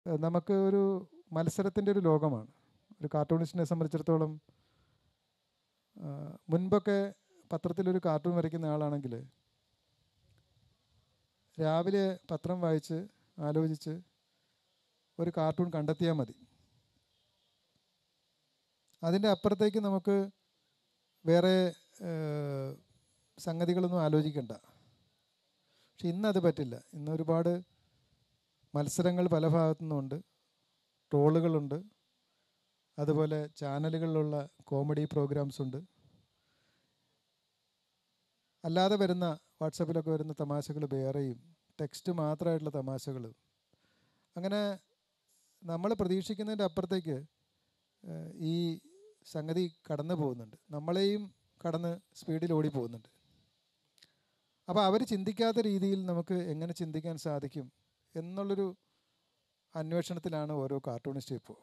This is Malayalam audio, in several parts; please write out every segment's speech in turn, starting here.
ഏഹ് നമുക്ക് ഒരു മത്സരത്തിൻ്റെ ഒരു ലോകമാണ് ഒരു കാർട്ടൂണിസ്റ്റിനെ സംബന്ധിച്ചിടത്തോളം ആ, മുൻപൊക്കെ പത്രത്തിലൊരു കാർട്ടൂൺ വരയ്ക്കുന്ന ആളാണെങ്കിൽ രാവിലെ പത്രം വായിച്ച് ആലോചിച്ച് ഒരു കാർട്ടൂൺ കണ്ടെത്തിയാൽ മതി അതിൻ്റെ അപ്പുറത്തേക്ക് നമുക്ക് വേറെ ഏഹ്, സംഗതികളൊന്നും ആലോചിക്കണ്ട പക്ഷെ ഇന്നത് പറ്റില്ല ഇന്ന് ഒരുപാട് മത്സരങ്ങൾ പല ഭാഗത്തു നിന്നുണ്ട് ട്രോളുകളുണ്ട് അതുപോലെ ചാനലുകളിലുള്ള കോമഡി പ്രോഗ്രാംസ് ഉണ്ട് അല്ലാതെ വരുന്ന വാട്സപ്പിലൊക്കെ വരുന്ന തമാശകൾ വേറെയും ടെക്സ്റ്റ് മാത്രമായിട്ടുള്ള തമാശകൾ അങ്ങനെ നമ്മൾ പ്രതീക്ഷിക്കുന്നതിൻ്റെ അപ്പുറത്തേക്ക് ഏഹ്, ഈ സംഗതി കടന്നു പോകുന്നുണ്ട് നമ്മളെയും കടന്ന് സ്പീഡിൽ ഓടി പോകുന്നുണ്ട് അപ്പോൾ അവർ ചിന്തിക്കാത്ത രീതിയിൽ നമുക്ക് എങ്ങനെ ചിന്തിക്കാൻ സാധിക്കും എന്നുള്ളൊരു അന്വേഷണത്തിലാണ് ഓരോ കാർട്ടൂണിസ്റ്റും ഇപ്പോൾ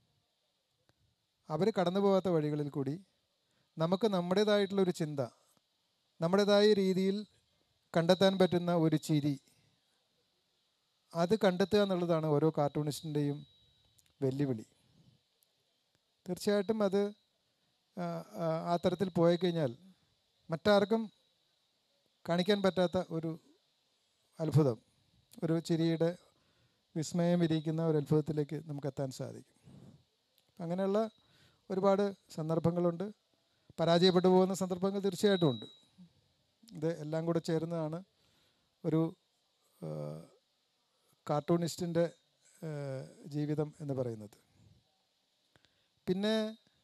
അവർ കടന്നു പോകാത്ത വഴികളിൽ കൂടി നമുക്ക് നമ്മുടേതായിട്ടുള്ളൊരു ചിന്ത നമ്മുടേതായ രീതിയിൽ കണ്ടെത്താൻ പറ്റുന്ന ഒരു ചിരി അത് കണ്ടെത്തുക എന്നുള്ളതാണ് ഓരോ കാർട്ടൂണിസ്റ്റിൻ്റെയും വെല്ലുവിളി തീർച്ചയായിട്ടും അത് ആ, ആ, ആ തരത്തിൽ പോയി കഴിഞ്ഞാൽ മറ്റാർക്കും കാണിക്കാൻ പറ്റാത്ത ഒരു അത്ഭുതം ഒരു ചിരിയുടെ വിസ്മയം വിരിയിക്കുന്ന ഒരു അത്ഭുതത്തിലേക്ക് നമുക്ക് എത്താൻ സാധിക്കും അങ്ങനെയുള്ള ഒരുപാട് സന്ദർഭങ്ങളുണ്ട് പരാജയപ്പെട്ടു പോകുന്ന സന്ദർഭങ്ങൾ തീർച്ചയായിട്ടും ഉണ്ട് ഇത് എല്ലാം കൂടെ ചേരുന്നതാണ് ഒരു ആ, കാർട്ടൂണിസ്റ്റിൻ്റെ ആ, ജീവിതം എന്ന് പറയുന്നത് പിന്നെ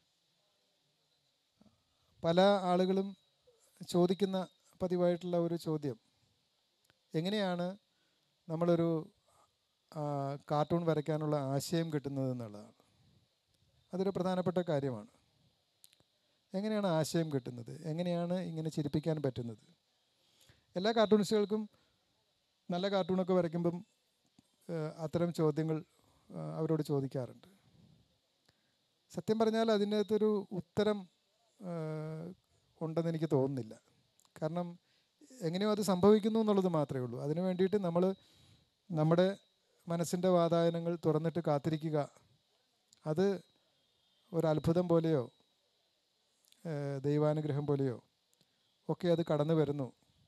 പല ആളുകളും ചോദിക്കുന്ന പതിവായിട്ടുള്ള ഒരു ചോദ്യം എങ്ങനെയാണ് നമ്മളൊരു ആ, കാർട്ടൂൺ വരയ്ക്കാനുള്ള ആശയം കിട്ടുന്നത് എന്നുള്ളതാണ് അതൊരു പ്രധാനപ്പെട്ട കാര്യമാണ് എങ്ങനെയാണ് ആശയം കിട്ടുന്നത് എങ്ങനെയാണ് ഇങ്ങനെ ചിരിപ്പിക്കാൻ പറ്റുന്നത് എല്ലാ കാർട്ടൂണിസ്റ്റുകൾക്കും നല്ല കാർട്ടൂണൊക്കെ വരയ്ക്കുമ്പം ആ, അത്തരം ചോദ്യങ്ങൾ ആ, അവരോട് ചോദിക്കാറുണ്ട് സത്യം പറഞ്ഞാൽ അതിനകത്തൊരു ഉത്തരം ആ, ഉണ്ടെന്ന് എനിക്ക് തോന്നുന്നില്ല കാരണം എങ്ങനെയോ അത് സംഭവിക്കുന്നു എന്നുള്ളത് മാത്രമേ ഉള്ളൂ അതിനു വേണ്ടിയിട്ട് നമ്മൾ നമ്മുടെ മനസ്സിൻ്റെ വാതായനങ്ങൾ തുറന്നിട്ട് കാത്തിരിക്കുക അത് ഒരു അത്ഭുതം പോലെയോ ആ, ദൈവാനുഗ്രഹം പോലെയോ ഒക്കെ അത് കടന്നു വരുന്നു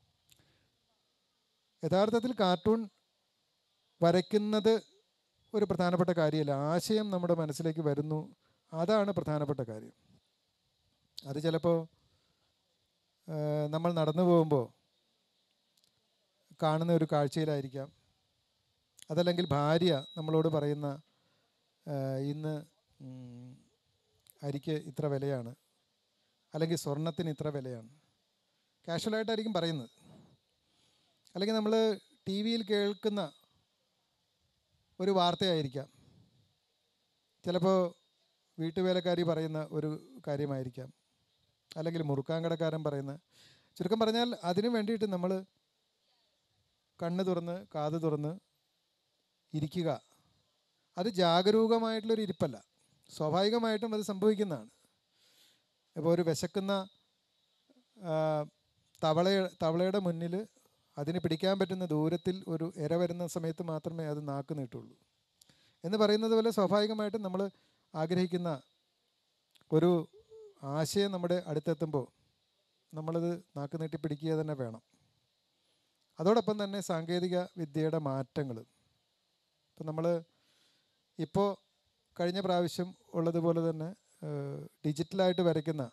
യഥാർത്ഥത്തിൽ കാർട്ടൂൺ വരയ്ക്കുന്നത് ഒരു പ്രധാനപ്പെട്ട കാര്യമല്ല ആശയം നമ്മുടെ മനസ്സിലേക്ക് വരുന്നു അതാണ് പ്രധാനപ്പെട്ട കാര്യം അത് ചിലപ്പോൾ നമ്മൾ നടന്നു പോകുമ്പോൾ കാണുന്ന ഒരു കാഴ്ചയിലായിരിക്കാം അതല്ലെങ്കിൽ ഭാര്യ നമ്മളോട് പറയുന്ന ആ, ഇന്ന് ഉം, അരിക്ക് ഇത്ര വിലയാണ് അല്ലെങ്കിൽ സ്വർണത്തിന് ഇത്ര വിലയാണ് കാഷ്വലായിട്ടായിരിക്കും പറയുന്നത് അല്ലെങ്കിൽ നമ്മൾ ടി വിയിൽ കേൾക്കുന്ന ഒരു വാർത്തയായിരിക്കാം ചിലപ്പോൾ വീട്ടുവേലക്കാരി പറയുന്ന ഒരു കാര്യമായിരിക്കാം അല്ലെങ്കിൽ മുറുക്കാങ്കടക്കാരൻ പറയുന്ന ചുരുക്കം പറഞ്ഞാൽ അതിനു വേണ്ടിയിട്ട് നമ്മൾ കണ്ണ് തുറന്ന് കാത് തുറന്ന് ഇരിക്കുക അത് ജാഗരൂകമായിട്ടുള്ളൊരു ഇരിപ്പല്ല സ്വാഭാവികമായിട്ടും അത് സംഭവിക്കുന്നതാണ് ഇപ്പോൾ ഒരു വിശക്കുന്ന ആ, തവള തവളയുടെ മുന്നിൽ അതിന് പിടിക്കാൻ പറ്റുന്ന ദൂരത്തിൽ ഒരു ഇര വരുന്ന സമയത്ത് മാത്രമേ അത് നാക്ക് നീട്ടുള്ളൂ എന്ന് പറയുന്നത് പോലെ സ്വാഭാവികമായിട്ടും നമ്മൾ ആഗ്രഹിക്കുന്ന ഒരു ആശയം നമ്മുടെ അടുത്തെത്തുമ്പോൾ നമ്മളത് നാക്ക് നീട്ടി പിടിക്കുക തന്നെ വേണം അതോടൊപ്പം തന്നെ സാങ്കേതിക വിദ്യയുടെ മാറ്റങ്ങൾ ഇപ്പം നമ്മൾ ഇപ്പോൾ കഴിഞ്ഞ പ്രാവശ്യം ഉള്ളതുപോലെ തന്നെ ഡിജിറ്റലായിട്ട് വരയ്ക്കുന്ന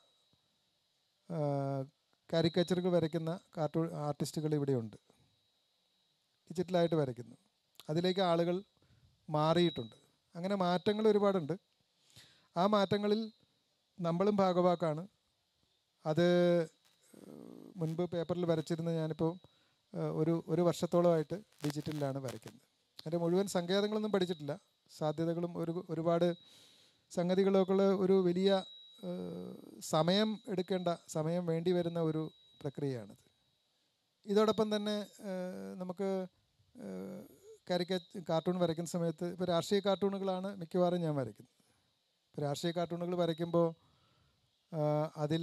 കാരിക്കേച്ചറുകൾ വരയ്ക്കുന്ന കാർട്ടൂൺ ആർട്ടിസ്റ്റുകൾ ഇവിടെയുണ്ട് ഡിജിറ്റലായിട്ട് വരയ്ക്കുന്നു അതിലേക്ക് ആളുകൾ മാറിയിട്ടുണ്ട് അങ്ങനെ മാറ്റങ്ങൾ ഒരുപാടുണ്ട് ആ മാറ്റങ്ങളിൽ നമ്മളും ഭാഗവാക്കാണ് അത് മുൻപ് പേപ്പറിൽ വരച്ചിരുന്ന ഞാനിപ്പോൾ ഏഹ്, ഒരു ഒരു വർഷത്തോളമായിട്ട് ഡിജിറ്റലിലാണ് വരയ്ക്കുന്നത് അതിൻ്റെ മുഴുവൻ സങ്കേതങ്ങളൊന്നും പഠിച്ചിട്ടില്ല സാധ്യതകളും ഒരു ഒരുപാട് സംഗതികളൊക്കെ ഉള്ള ഒരു വലിയ ഏഹ്, സമയം എടുക്കേണ്ട സമയം വേണ്ടി വരുന്ന ഒരു പ്രക്രിയയാണിത് ഇതോടൊപ്പം തന്നെ ഏഹ്, നമുക്ക് കാരിക്ക കാർട്ടൂൺ വരയ്ക്കുന്ന സമയത്ത് ഇപ്പോൾ രാഷ്ട്രീയ കാർട്ടൂണുകളാണ് മിക്കവാറും ഞാൻ വരയ്ക്കുന്നത് ഇപ്പോൾ രാഷ്ട്രീയ കാർട്ടൂണുകൾ വരയ്ക്കുമ്പോൾ അതിൽ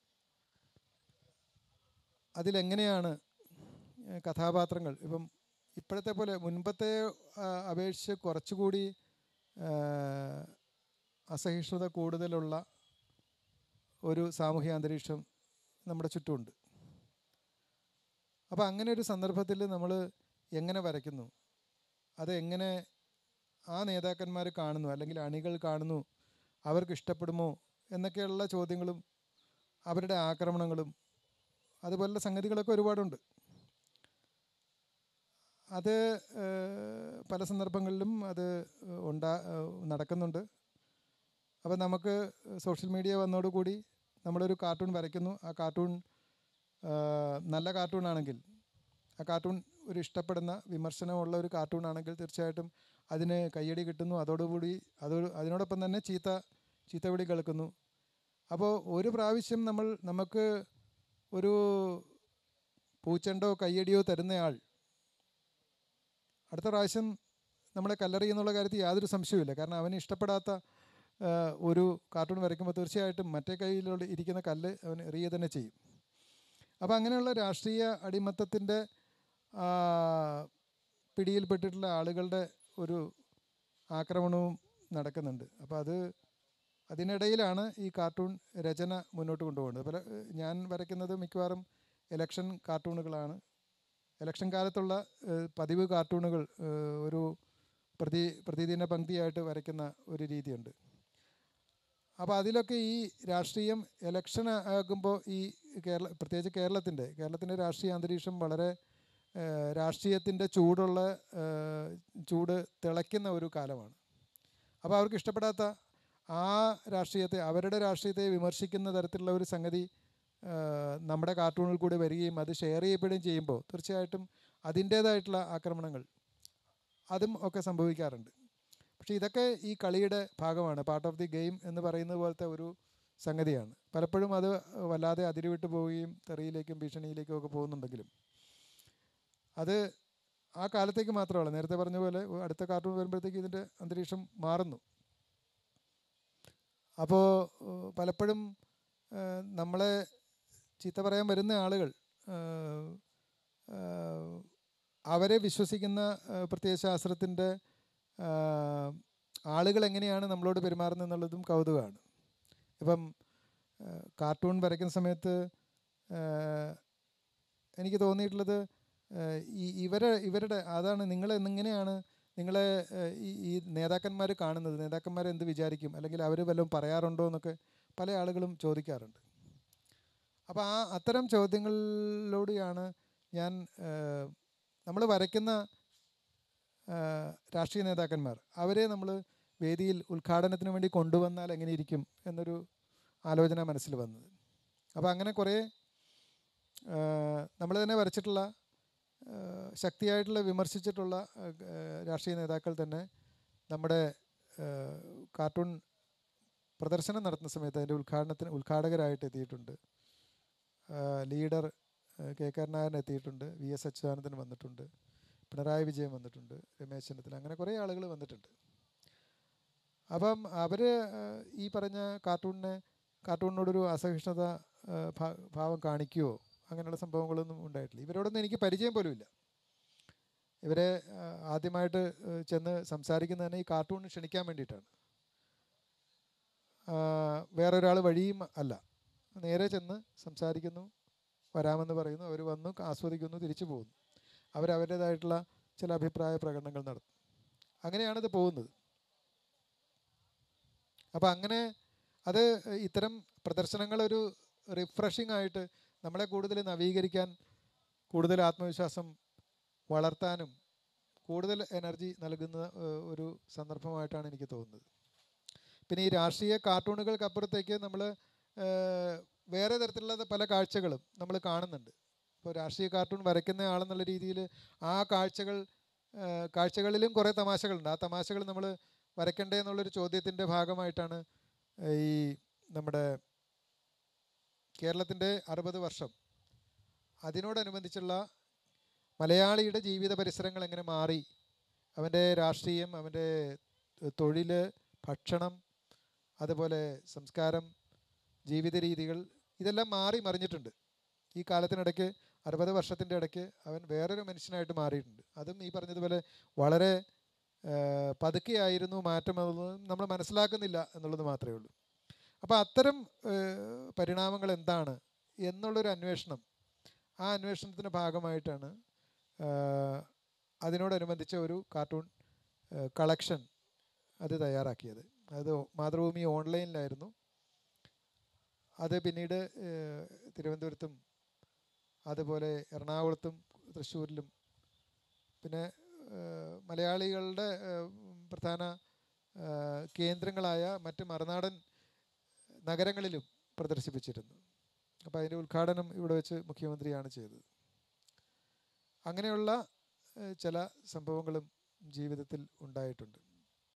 അതിലെങ്ങനെയാണ് ഏഹ്, കഥാപാത്രങ്ങൾ ഇപ്പം ഇപ്പോഴത്തെ പോലെ മുൻപത്തെ ആ, അപേക്ഷിച്ച് കുറച്ചുകൂടി ആ, അസഹിഷ്ണുത കൂടുതലുള്ള ഒരു സാമൂഹിക അന്തരീക്ഷം നമ്മുടെ ചുറ്റുമുണ്ട് അപ്പോൾ അങ്ങനെ ഒരു സന്ദർഭത്തിൽ നമ്മൾ എങ്ങനെ വരയ്ക്കുന്നു അത് എങ്ങനെ ആ നേതാക്കന്മാർ കാണുന്നു അല്ലെങ്കിൽ അണികൾ കാണുന്നു അവർക്ക് ഇഷ്ടപ്പെടുമോ എന്നൊക്കെയുള്ള ചോദ്യങ്ങളും അവരുടെ ആക്രമണങ്ങളും അതുപോലുള്ള സംഗതികളൊക്കെ ഒരുപാടുണ്ട് അത് ഏഹ്, പല സന്ദർഭങ്ങളിലും അത് ഉണ്ടാ ഏഹ്, നടക്കുന്നുണ്ട് അപ്പോൾ നമുക്ക് സോഷ്യൽ മീഡിയ വന്നതോടുകൂടി നമ്മളൊരു കാർട്ടൂൺ വരയ്ക്കുന്നു ആ കാർട്ടൂൺ ഏഹ്, നല്ല കാർട്ടൂൺ ആണെങ്കിൽ ആ കാർട്ടൂൺ ഒരു ഇഷ്ടപ്പെടുന്ന വിമർശനമുള്ള ഒരു കാർട്ടൂൺ ആണെങ്കിൽ തീർച്ചയായിട്ടും അതിന് കയ്യടി കിട്ടുന്നു അതോടുകൂടി അത് അതിനോടൊപ്പം തന്നെ ചീത്ത ചീത്തവിളി കേൾക്കുന്നു അപ്പോൾ ഒരു പ്രാവശ്യം നമ്മൾ നമുക്ക് ഒരു പൂച്ചെണ്ടോ കയ്യടിയോ തരുന്നയാൾ അടുത്ത പ്രാവശ്യം നമ്മളെ കല്ലെറിയുന്നുള്ള കാര്യത്തിൽ യാതൊരു സംശയവുമില്ല കാരണം അവന് ഇഷ്ടപ്പെടാത്ത ആ, ഒരു കാർട്ടൂൺ വരയ്ക്കുമ്പോൾ തീർച്ചയായിട്ടും മറ്റേ കയ്യിലുള്ള ഇരിക്കുന്ന കല്ല് അവൻ എറിയുക തന്നെ ചെയ്യും അപ്പോൾ അങ്ങനെയുള്ള രാഷ്ട്രീയ അടിമത്തത്തിൻ്റെ പിടിയിൽപ്പെട്ടിട്ടുള്ള ആളുകളുടെ ഒരു ആക്രമണവും നടക്കുന്നുണ്ട് അപ്പോൾ അത് അതിനിടയിലാണ് ഈ കാർട്ടൂൺ രചന മുന്നോട്ട് കൊണ്ടുപോകുന്നത് പല ഞാൻ വരയ്ക്കുന്നത് മിക്കവാറും ഇലക്ഷൻ കാർട്ടൂണുകളാണ് ഇലക്ഷൻ കാലത്തുള്ള ഏഹ്, പതിവ് കാർട്ടൂണുകൾ ഏഹ്, ഒരു പ്രതി പ്രതിദിന പങ്ക്തിയായിട്ട് വരയ്ക്കുന്ന ഒരു രീതിയുണ്ട് അപ്പോൾ അതിലൊക്കെ ഈ രാഷ്ട്രീയം ഇലക്ഷൻ ആകുമ്പോൾ ഈ കേരള പ്രത്യേകിച്ച് കേരളത്തിൻ്റെ കേരളത്തിൻ്റെ രാഷ്ട്രീയ അന്തരീക്ഷം വളരെ രാഷ്ട്രീയത്തിൻ്റെ ചൂടുള്ള ഏഹ്, ചൂട് തിളയ്ക്കുന്ന ഒരു കാലമാണ് അപ്പോൾ അവർക്ക് ഇഷ്ടപ്പെടാത്ത ആ രാഷ്ട്രീയത്തെ അവരുടെ രാഷ്ട്രീയത്തെ വിമർശിക്കുന്ന തരത്തിലുള്ള ഒരു സംഗതി ഏഹ്, നമ്മുടെ കാർട്ടൂണിൽ കൂടി വരികയും അത് ഷെയർ ചെയ്യപ്പെടുകയും ചെയ്യുമ്പോൾ തീർച്ചയായിട്ടും അതിൻ്റേതായിട്ടുള്ള ആക്രമണങ്ങൾ അതും ഒക്കെ സംഭവിക്കാറുണ്ട് പക്ഷേ ഇതൊക്കെ ഈ കളിയുടെ ഭാഗമാണ് പാർട്ട് ഓഫ് ദി ഗെയിം എന്ന് പറയുന്നത് പോലത്തെ ഒരു സംഗതിയാണ് പലപ്പോഴും അത് വല്ലാതെ അതിരുവിട്ട് പോവുകയും തെറിയിലേക്കും ഭീഷണിയിലേക്കും ഒക്കെ പോകുന്നുണ്ടെങ്കിലും അത് ആ കാലത്തേക്ക് മാത്രമല്ല നേരത്തെ പറഞ്ഞ പോലെ അടുത്ത കാർട്ടൂൺ വരുമ്പോഴത്തേക്ക് ഇതിൻ്റെ അന്തരീക്ഷം മാറുന്നു അപ്പോൾ ഏഹ്, പലപ്പോഴും ഏഹ്, നമ്മളെ ചീത്ത പറയാൻ വരുന്ന ആളുകൾ ഏഹ്, ഏഹ്, അവരെ വിശ്വസിക്കുന്ന ഏഹ്, പ്രത്യയശാസ്ത്രത്തിൻ്റെ ഏഹ്, ആളുകൾ എങ്ങനെയാണ് നമ്മളോട് പെരുമാറുന്നത് എന്നുള്ളതും കൗതുകമാണ് ഇപ്പം ഏഹ്, കാർട്ടൂൺ വരയ്ക്കുന്ന സമയത്ത് ഏഹ്, എനിക്ക് തോന്നിയിട്ടുള്ളത് ഏഹ്, ഈ ഇവരെ ഇവരുടെ അതാണ് നിങ്ങൾ എങ്ങനെയാണ് നിങ്ങളെ ഏഹ്, ഈ ഈ നേതാക്കന്മാർ കാണുന്നത് നേതാക്കന്മാർ എന്ത് വിചാരിക്കും അല്ലെങ്കിൽ അവർ വല്ലതും പറയാറുണ്ടോ എന്നൊക്കെ പല ആളുകളും ചോദിക്കാറുണ്ട് അപ്പോൾ ആ അത്തരം ചോദ്യങ്ങളിലൂടെയാണ് ഞാൻ നമ്മൾ വരയ്ക്കുന്ന ഏഹ്, രാഷ്ട്രീയ നേതാക്കന്മാർ അവരെ നമ്മൾ വേദിയിൽ ഉദ്ഘാടനത്തിന് വേണ്ടി കൊണ്ടുവന്നാൽ എങ്ങനെ ഇരിക്കും എന്നൊരു ആലോചന മനസ്സിൽ വന്നത് അപ്പോൾ അങ്ങനെ കുറേ നമ്മൾ തന്നെ വരച്ചിട്ടുള്ള ഏഹ്, ശക്തിയായിട്ടുള്ള വിമർശിച്ചിട്ടുള്ള ഏഹ്, രാഷ്ട്രീയ നേതാക്കൾ തന്നെ നമ്മുടെ ഏഹ്, കാർട്ടൂൺ പ്രദർശനം നടത്തുന്ന സമയത്ത് അതിൻ്റെ ഉദ്ഘാടനത്തിന് ഉദ്ഘാടകരായിട്ട് എത്തിയിട്ടുണ്ട് ഏഹ്, ലീഡർ ഏഹ്, കെ കരുണാകരൻ എത്തിയിട്ടുണ്ട് വി എസ് അച്യുതാനന്ദൻ വന്നിട്ടുണ്ട് പിണറായി വിജയൻ വന്നിട്ടുണ്ട് രമേശ് ചെന്നിത്തല അങ്ങനെ കുറേ ആളുകൾ വന്നിട്ടുണ്ട് അപ്പം അവർ ഈ പറഞ്ഞ കാർട്ടൂണിനെ കാർട്ടൂണിനോടൊരു അസഹിഷ്ണുത ഏഹ്, ഭാ- ഭാവം കാണിക്കുകയോ അങ്ങനെയുള്ള സംഭവങ്ങളൊന്നും ഉണ്ടായിട്ടില്ല ഇവരോടൊന്നും എനിക്ക് പരിചയം പോലും ഇല്ല ഇവരെ ഏഹ്, ആദ്യമായിട്ട് ഏഹ്, ചെന്ന് സംസാരിക്കുന്നത് തന്നെ ഈ കാർട്ടൂണിന് ക്ഷണിക്കാൻ വേണ്ടിയിട്ടാണ് ആഹ്, വേറൊരാൾ വഴിയും അല്ല നേരെ ചെന്ന് സംസാരിക്കുന്നു വരാമെന്ന് പറയുന്നു അവർ വന്നു ആസ്വദിക്കുന്നു തിരിച്ചു പോകുന്നു അവരവരുടേതായിട്ടുള്ള ചില അഭിപ്രായ പ്രകടനങ്ങൾ നടത്തും അങ്ങനെയാണിത് പോകുന്നത് അപ്പോൾ അങ്ങനെ അത് ഇത്തരം പ്രദർശനങ്ങളൊരു റിഫ്രഷിംഗ് ആയിട്ട് നമ്മളെ കൂടുതൽ നവീകരിക്കാൻ കൂടുതൽ ആത്മവിശ്വാസം വളർത്താനും കൂടുതൽ എനർജി നൽകുന്ന ഏഹ്, ഒരു സന്ദർഭമായിട്ടാണ് എനിക്ക് തോന്നുന്നത് പിന്നെ ഈ രാഷ്ട്രീയ കാർട്ടൂണുകൾക്കപ്പുറത്തേക്ക് നമ്മൾ വേറെ തരത്തിലുള്ള പല കാഴ്ചകളും നമ്മൾ കാണുന്നുണ്ട് ഇപ്പോൾ രാഷ്ട്രീയ കാർട്ടൂൺ വരയ്ക്കുന്ന ആളെന്നുള്ള രീതിയിൽ ആ കാഴ്ചകൾ ഏഹ്, കാഴ്ചകളിലും കുറേ തമാശകളുണ്ട് ആ തമാശകൾ നമ്മൾ വരയ്ക്കണ്ടേ എന്നുള്ളൊരു ചോദ്യത്തിൻ്റെ ഭാഗമായിട്ടാണ് ഏഹ്, ഈ നമ്മുടെ കേരളത്തിൻ്റെ അറുപത് വർഷം അതിനോടനുബന്ധിച്ചുള്ള മലയാളിയുടെ ജീവിത പരിസരങ്ങൾ എങ്ങനെ മാറി അവൻ്റെ രാഷ്ട്രീയം അവൻ്റെ തൊഴിൽ ഭക്ഷണം അതുപോലെ സംസ്കാരം ജീവിത രീതികൾ ഇതെല്ലാം മാറി മറിഞ്ഞിട്ടുണ്ട് ഈ കാലത്തിനിടയ്ക്ക് അറുപത് വർഷത്തിൻ്റെ ഇടയ്ക്ക് അവൻ വേറൊരു മനുഷ്യനായിട്ട് മാറിയിട്ടുണ്ട് അതും ഈ പറഞ്ഞതുപോലെ വളരെ ഏഹ്, പതുക്കെയായിരുന്നു മാറ്റം എന്നുള്ളത് നമ്മൾ മനസ്സിലാക്കുന്നില്ല എന്നുള്ളത് മാത്രമേ ഉള്ളൂ അപ്പോൾ അത്തരം ഏഹ്, പരിണാമങ്ങൾ എന്താണ് എന്നുള്ളൊരു അന്വേഷണം ആ അന്വേഷണത്തിൻ്റെ ഭാഗമായിട്ടാണ് ഏഹ്, അതിനോടനുബന്ധിച്ച ഒരു കാർട്ടൂൺ കളക്ഷൻ അത് തയ്യാറാക്കിയത് അത് മാതൃഭൂമി ഓൺലൈനിലായിരുന്നു അത് പിന്നീട് ഏഹ്, തിരുവനന്തപുരത്തും അതുപോലെ എറണാകുളത്തും തൃശ്ശൂരിലും പിന്നെ ഏഹ്, മലയാളികളുടെ ഏഹ്, പ്രധാന ഏഹ്, കേന്ദ്രങ്ങളായ മറ്റ് മറുനാടൻ നഗരങ്ങളിലും പ്രദർശിപ്പിച്ചിരുന്നു അപ്പോൾ അതിൻ്റെ ഉദ്ഘാടനം ഇവിടെ വെച്ച് മുഖ്യമന്ത്രിയാണ് ചെയ്തത് അങ്ങനെയുള്ള ഏഹ്, ചില സംഭവങ്ങളും ജീവിതത്തിൽ ഉണ്ടായിട്ടുണ്ട്